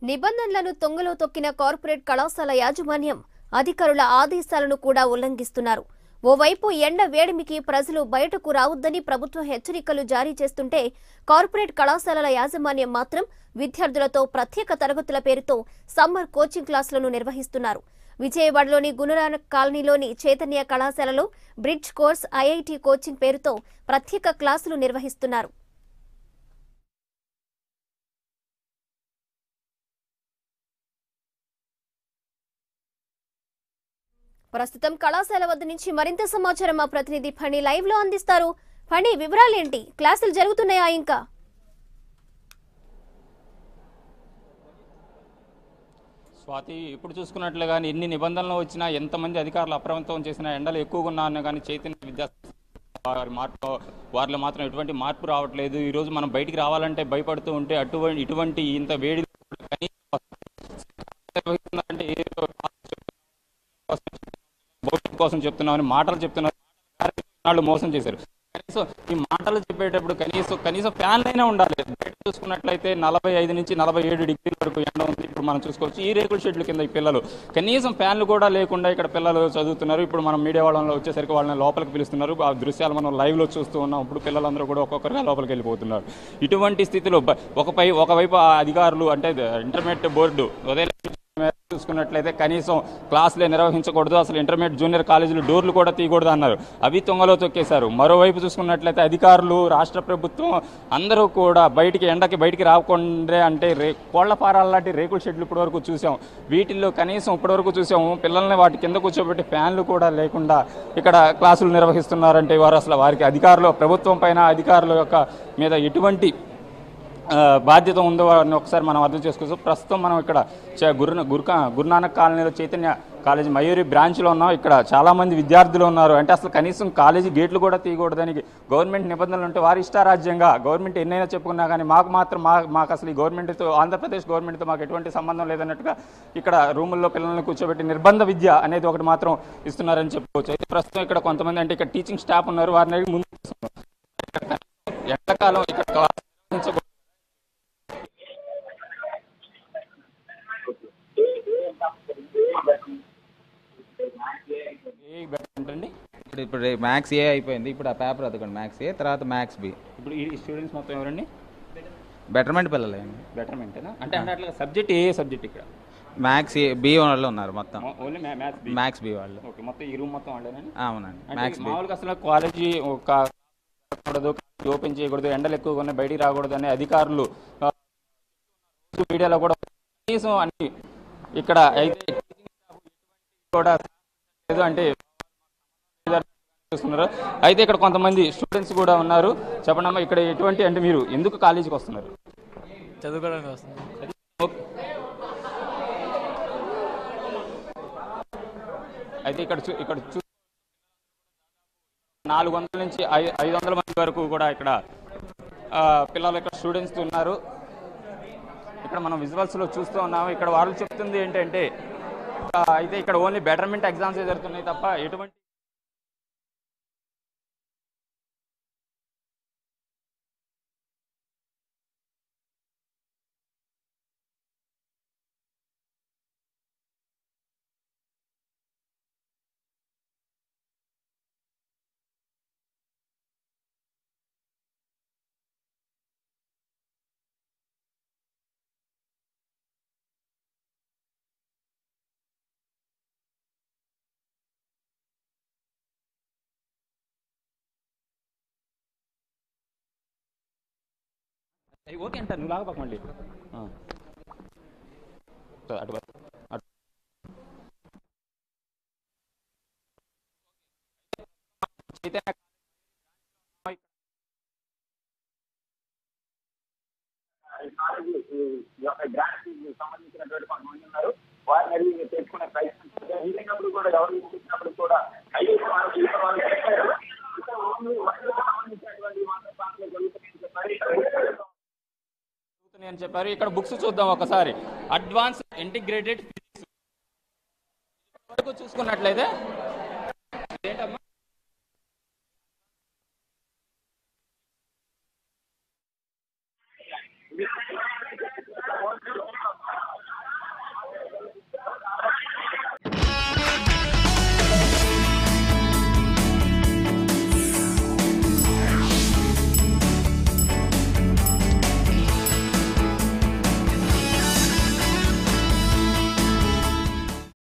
నిబంధనలను తొంగలో తొక్కిన కార్పొరేట్ కళాశాల యాజమాన్యం అధికారుల ఆదేశాలను కూడా ఉల్లంఘిస్తున్నారు ఓవైపు ఎండ వేడిమికి ప్రజలు బయటకు రావద్దని ప్రభుత్వం హెచ్చరికలు జారీ చేస్తుంటే కార్పొరేట్ కళాశాలల యాజమాన్యం మాత్రం విద్యార్థులతో ప్రత్యేక తరగతుల పేరుతో సమ్మర్ కోచింగ్ క్లాసులను నిర్వహిస్తున్నారు విజయవాడలోని గుణరాన కాలనీలోని చైతన్య కళాశాలలో బ్రిడ్జ్ కోర్స్ ఐఐటి కోచింగ్ పేరుతో ప్రత్యేక క్లాసులు నిర్వహిస్తున్నారు ప్రస్తుతం కళాశాల వద్ద నుంచి మరింత సమాచారం మా ప్రతినిధి ఫణి లైవ్ లో అందిస్తారు ఫణి వివరాలేంటి క్లాసులు జరుగుతున్నాయా ఇంకా స్వాతి ఇప్పుడు చూసుకున్నట్లు కానీ ఎన్ని నిబంధనలు వచ్చినా ఎంతమంది అధికారులు అప్రమత్తం చేసినా ఎండలు ఎక్కువగా ఉన్నా కానీ చైతన్య విద్యా వారి మార్పు వారిలో మాత్రం ఎటువంటి మార్పు రావట్లేదు ఈ రోజు మనం బయటికి రావాలంటే భయపడుతూ ఉంటే అటువంటి ఇటువంటి ఇంత వేడి నిర్వహిస్తున్నారంటే ఏదో భవిష్యత్తు కోసం చెప్తున్నామని మాటలు చెప్తున్నారు వాళ్ళు మోసం చేశారు కనీసం ఈ మాటలు చెప్పేటప్పుడు కనీసం కనీసం ఫ్యాన్ అయినా ఉండాలి బయట చూసుకున్నట్లయితే నలభై ఐదు నుంచి నలభై ఏడు డిగ్రీల వరకు ఎండ ఉంది ఇప్పుడు మనం చూసుకోవచ్చు ఈ రేకుల షెడ్ల కింద ఈ పిల్లలు కనీసం ఫ్యాన్లు కూడా లేకుండా ఇక్కడ పిల్లలు చదువుతున్నారు ఇప్పుడు మనం మీడియా వాళ్ళలో వచ్చేసరికి వాళ్ళని లోపలికి పిలుస్తున్నారు ఆ దృశ్యాలు మనం లైవ్ లో చూస్తూ ఉన్నాం ఇప్పుడు పిల్లలందరూ కూడా ఒక్కొక్కరుగా లోపలికి వెళ్ళిపోతున్నారు ఇటువంటి స్థితిలో బ- ఒకపై ఒకవైపు ఆ అధికారులు అంటే ఇంటర్మీడియట్ బోర్డు ఉదయం చూసుకున్నట్లయితే కనీసం క్లాసులే నిర్వహించకూడదు అసలు ఇంటర్మీడియట్ జూనియర్ కాలేజీలు డోర్లు కూడా తీయకూడదు అన్నారు అవి తొంగలో తొక్కేశారు మరోవైపు చూసుకున్నట్లయితే అధికారులు రాష్ట్ర ప్రభుత్వం అందరూ కూడా బయటికి ఎండకి బయటికి రాకుండా అంటే రే కోళ్ల ఫారాల లాంటి రేకుల షెడ్లు ఇప్పటివరకు చూసాం వీటిల్లో కనీసం ఇప్పటివరకు చూసాము పిల్లల్ని వాటి కింద కూర్చోబెట్టి ఫ్యాన్లు కూడా లేకుండా ఇక్కడ క్లాసులు నిర్వహిస్తున్నారంటే వారు అసలు వారికి అధికారులు ప్రభుత్వం పైన అధికారుల యొక్క మీద ఎటువంటి ఆ, బాధ్యత ఉందో అని ఒకసారి మనం అర్థం చేసుకోవచ్చు ప్రస్తుతం మనం ఇక్కడ చ- గురు గురుకా గురునానక్ కాలనీలో చైతన్య కాలేజీ మయూరి బ్రాంచ్లో ఉన్నాం ఇక్కడ చాలా మంది విద్యార్థులు ఉన్నారు అంటే అసలు కనీసం కాలేజీ గేట్లు కూడా తీయకూడదని గవర్నమెంట్ నిబంధనలు ఉంటే వారి ఇష్టారాజ్యంగా గవర్నమెంట్ ఎన్నైనా చెప్పుకున్నా కానీ మాకు మాత్రం మా మాకు అసలు ఈ గవర్నమెంట్తో ఆంధ్రప్రదేశ్ గవర్నమెంట్తో మాకు ఎటువంటి సంబంధం లేదన్నట్టుగా ఇక్కడ రూముల్లో పిల్లల్ని కూర్చోబెట్టి నిర్బంధ విద్య అనేది ఒకటి మాత్రం ఇస్తున్నారని చెప్పుకోవచ్చు అయితే ప్రస్తుతం ఇక్కడ కొంతమంది అంటే ఇక్కడ టీచింగ్ స్టాఫ్ ఉన్నారు వారిని అడిగి ముందు ఇక్కడ ఎండాకాలం ఇక్కడ క్లాస్ నిర్వహించకూడదు. ఏ బెటర్ ఏంటండి ఇప్పుడు ఇప్పుడు మ్యాథ్స్ ఏ అయిపోయింది ఇప్పుడు ఆ పేపర్ అదొకండి మ్యాథ్స్ ఏ తర్వాత మ్యాథ్స్ బి ఇప్పుడు ఈ స్టూడెంట్స్ మొత్తం ఎవరండి బెటర్మెంట్ పిల్లలే అండి బెటర్మెంటేనా అంటే అంటే అట్లా సబ్జెక్ట్ ఏ సబ్జెక్ట్ ఇక్కడ మ్యాథ్స్ ఏ బి వాళ్ళు ఉన్నారు మొత్తం ఓన్లీ మ్యాథ్స్ మ్యాథ్స్ బి వాళ్ళు ఓకే మొత్తం ఈ రూమ్ మొత్తం వాళ్ళేనండి ఆ, అవునండి అంటే మ్యాథ్స్ బి మామూలుగా అసలు కాలేజీ ఒక కూడదు ఓపెన్ చేయకూడదు ఎండలు ఎక్కువగా ఉన్నాయి బయటికి రాకూడదు అనే అధికారులు ఆ, రోజు మీడియాలో కూడా కనీసం అన్ని ఇక్కడ అయితే కూడా లేదు అంటే చూస్తున్నారు అయితే ఇక్కడ కొంతమంది స్టూడెంట్స్ కూడా ఉన్నారు చెప్పండి అమ్మా ఇక్కడ ఎటువంటి అంటే మీరు ఎందుకు కాలేజీకి వస్తున్నారు చదువుకోవడానికి వస్తుంది ఓకే. అయితే ఇక్కడ చూ- ఇక్కడ చూ నాలుగు వందల నుంచి ఐ- ఐదు వందల మంది వరకు కూడా ఇక్కడ ఆ, పిల్లలు ఇక్కడ స్టూడెంట్స్ ఉన్నారు ఇక్కడ మనం విజువల్స్ లో చూస్తూ ఉన్నాము ఇక్కడ వాళ్ళు చెప్తుంది ఏంటంటే ఆ, అయితే ఇక్కడ ఓన్లీ బెటర్మెంట్ ఎగ్జామ్స్ జరుగుతున్నాయి తప్ప ఎటువంటి ఏయ్, ఓకే అంటారు నువ్వు లాగబాక మళ్ళీ ఆ. సో, అటు పో. అటు. చైతన్య సంబంధించినటువంటి కొంతమంది ఉన్నారు వారిని అడిగి తెచ్చుకునే ప్రయత్నం చేశారు. వీలైనప్పుడు కూడా ఎవరు చూసినప్పుడు కూడా కనీసం వాళ్ళకి ఈత వాళ్ళు చెప్పారు. ఇక్కడ ఓన్లీ వాటికి సంబంధించినటువంటి మాత్రం పాటలు జరుగుతున్నాయని చెప్పారు. ఇక్కడ జరుగుతున్నాయి అని చెప్పారు ఇక్కడ బుక్స్ చూద్దాం ఒకసారి అడ్వాన్స్ ఇంటిగ్రేటెడ్ ఫిజిక్స్ వరకు చూసుకున్నట్లయితే